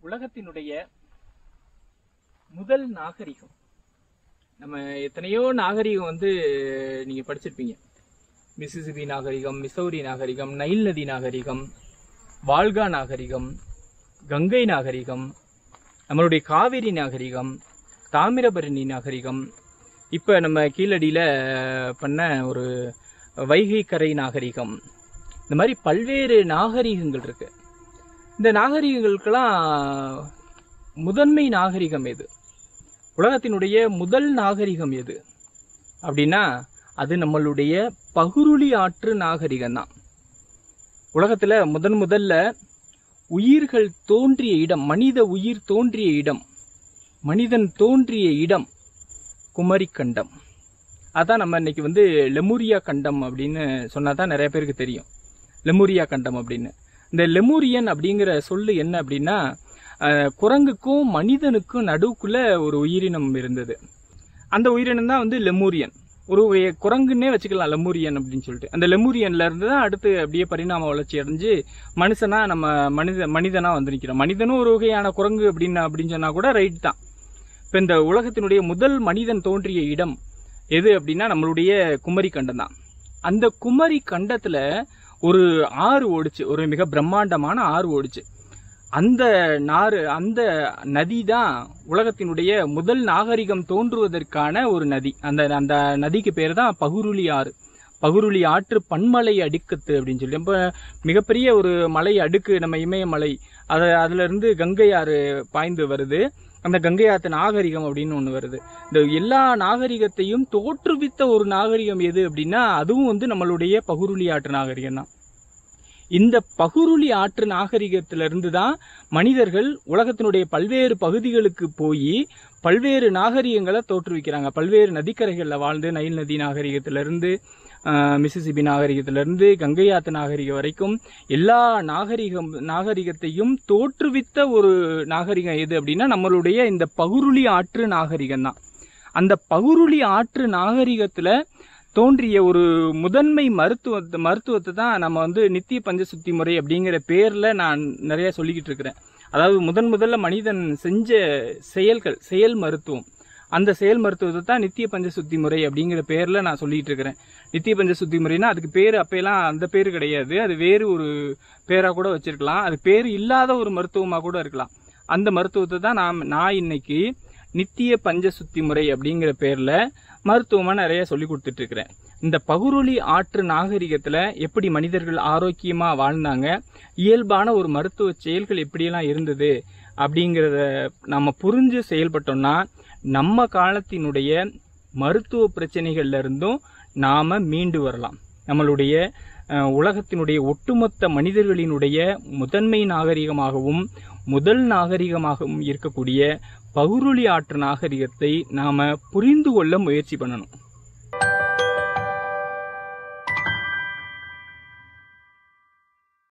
உலகத்தினுடைய முதல் நாகரிகம் நம்ம எத்தனையோ நாகரிகம் வந்து நீங்க படிச்சிருப்பீங்க மிசிசிபி நாகரிகம் மிசௌரி நாகரிகம் நைல் நதி நாகரிகம் வால்கா நாகரிகம் கங்கை நாகரிகம் நம்மளுடைய காவிரி நாகரிகம் தாமிரபரணி நாகரிகம் இப்போ நம்ம கீழடியில் பண்ண ஒரு வைகை கரை நாகரிகம் இந்த மாதிரி பல்வேறு நாகரிகங்கள் இருக்கு இந்த நாகரிகங்களுக்கெல்லாம் முதன்மை நாகரிகம் எது உலகத்தினுடைய முதல் நாகரிகம் எது அப்படின்னா அது நம்மளுடைய பகுருளி ஆற்று நாகரிகம் தான் உலகத்துல முதன் முதல்ல உயிர்கள் தோன்றிய இடம் மனித உயிர் தோன்றிய இடம் மனிதன் தோன்றிய இடம் குமரி கண்டம் அதான் நம்ம இன்னைக்கு வந்து லெமூரியா கண்டம் அப்படின்னு சொன்னா தான் நிறைய பேருக்கு தெரியும் லெமூரியா கண்டம் அப்படின்னு இந்த லெமூரியன் அப்படிங்கிற சொல்லு என்ன அப்படின்னா அஹ், குரங்குக்கும் மனிதனுக்கும் நடுவுக்குள்ள ஒரு உயிரினம் இருந்தது அந்த உயிரினம் தான் வந்து லெமூரியன் ஒரு வகை குரங்குன்னே வச்சுக்கலாம் லெமூரியன் அப்படின்னு சொல்லிட்டு அந்த லெமூரியன்ல இருந்து தான் அடுத்து அப்படியே பரிணாம வளர்ச்சி அடைஞ்சு மனுஷனா நம்ம மனித மனிதனா வந்து நிக்கிறோம் மனிதனும் ஒரு வகையான குரங்கு அப்படின்னு அப்படின்னு சொன்னா கூட ரைட் தான் இப்போ இந்த உலகத்தினுடைய முதல் மனிதன் தோன்றிய இடம் எது அப்படின்னா நம்மளுடைய குமரி கண்டம் தான் அந்த குமரி கண்டத்துல ஒரு ஆறு ஓடுச்சு ஒரு மிக பிரம்மாண்டமான ஆறு ஓடுச்சு அந்த நாறு அந்த நதி தான் உலகத்தினுடைய முதல் நாகரிகம் தோன்றுவதற்கான ஒரு நதி அந்த அந்த நதிக்கு பேர் தான் பகுருளி ஆறு பகுருளி ஆற்று பன்மலை அடுக்கத்து அப்படின்னு சொல்லி இப்போ மிகப்பெரிய ஒரு மலை அடுக்கு நம்ம இமயமலை அதை அதுல இருந்து கங்கை ஆறு பாய்ந்து வருது அந்த கங்கை ஆத்து நாகரிகம் அப்படின்னு ஒன்று வருது இந்த எல்லா நாகரிகத்தையும் தோற்றுவித்த ஒரு நாகரிகம் எது அப்படின்னா அதுவும் வந்து நம்மளுடைய பகுருளி ஆற்று நாகரிகம் தான் இந்த பகுருளி ஆற்று நாகரிகத்திலிருந்து தான் மனிதர்கள் உலகத்தினுடைய பல்வேறு பகுதிகளுக்கு போய் பல்வேறு நாகரிகங்களை தோற்றுவிக்கிறாங்க பல்வேறு நதிக்கரைகளில் வாழ்ந்து நைல் நதி நாகரிகத்திலிருந்து ஆஹ், மிசிசிபி நாகரிகத்திலிருந்து கங்கை ஆத்து நாகரிகம் வரைக்கும் எல்லா நாகரிகம் நாகரிகத்தையும் தோற்றுவித்த ஒரு நாகரிகம் எது அப்படின்னா நம்மளுடைய இந்த பகுருளி ஆற்று நாகரிகம் தான் அந்த பகுருளி ஆற்று நாகரிகத்துல தோன்றிய ஒரு முதன்மை மருத்துவத்தை மருத்துவத்தை தான் நம்ம வந்து நித்திய பஞ்ச சுத்தி முறை அப்படிங்கிற பேர்ல நான் நிறைய சொல்லிக்கிட்டு இருக்கிறேன் அதாவது முதன் முதல்ல மனிதன் செஞ்ச செயல்கள் செயல் மருத்துவம் அந்த செயல் மருத்துவத்தை தான் நித்திய பஞ்ச சுத்தி முறை அப்படிங்கிற பேர்ல நான் சொல்லிட்டு இருக்கிறேன் நித்திய பஞ்ச சுத்தி முறைனா அதுக்கு பேர் அப்பெல்லாம் அந்த பேர் கிடையாது அது வேறு ஒரு பேரா கூட வச்சிருக்கலாம் அது பேர் இல்லாத ஒரு மருத்துவமா கூட இருக்கலாம் அந்த மருத்துவத்தை தான் நான் நான் இன்னைக்கு நித்திய பஞ்ச சுத்தி முறை அப்படிங்கிற பேர்ல மருத்துவமா நிறைய சொல்லி கொடுத்துட்டு இருக்கிறேன் இந்த பகுருளி ஆற்று நாகரிகத்துல எப்படி மனிதர்கள் ஆரோக்கியமா வாழ்ந்தாங்க இயல்பான ஒரு மருத்துவ செயல்கள் எப்படியெல்லாம் இருந்தது அப்படிங்கிறத நம்ம புரிஞ்சு செயல்பட்டோம்னா நம்ம காலத்தினுடைய மருத்துவ பிரச்சனைகள்ல இருந்தும் நாம மீண்டு வரலாம் நம்மளுடைய அஹ், உலகத்தினுடைய ஒட்டுமொத்த மனிதர்களினுடைய முதன்மை நாகரிகமாகவும் முதல் நாகரிகமாகவும் இருக்கக்கூடிய பகுருளி ஆற்று நாகரிகத்தை நாம புரிந்து கொள்ள முயற்சி பண்ணணும்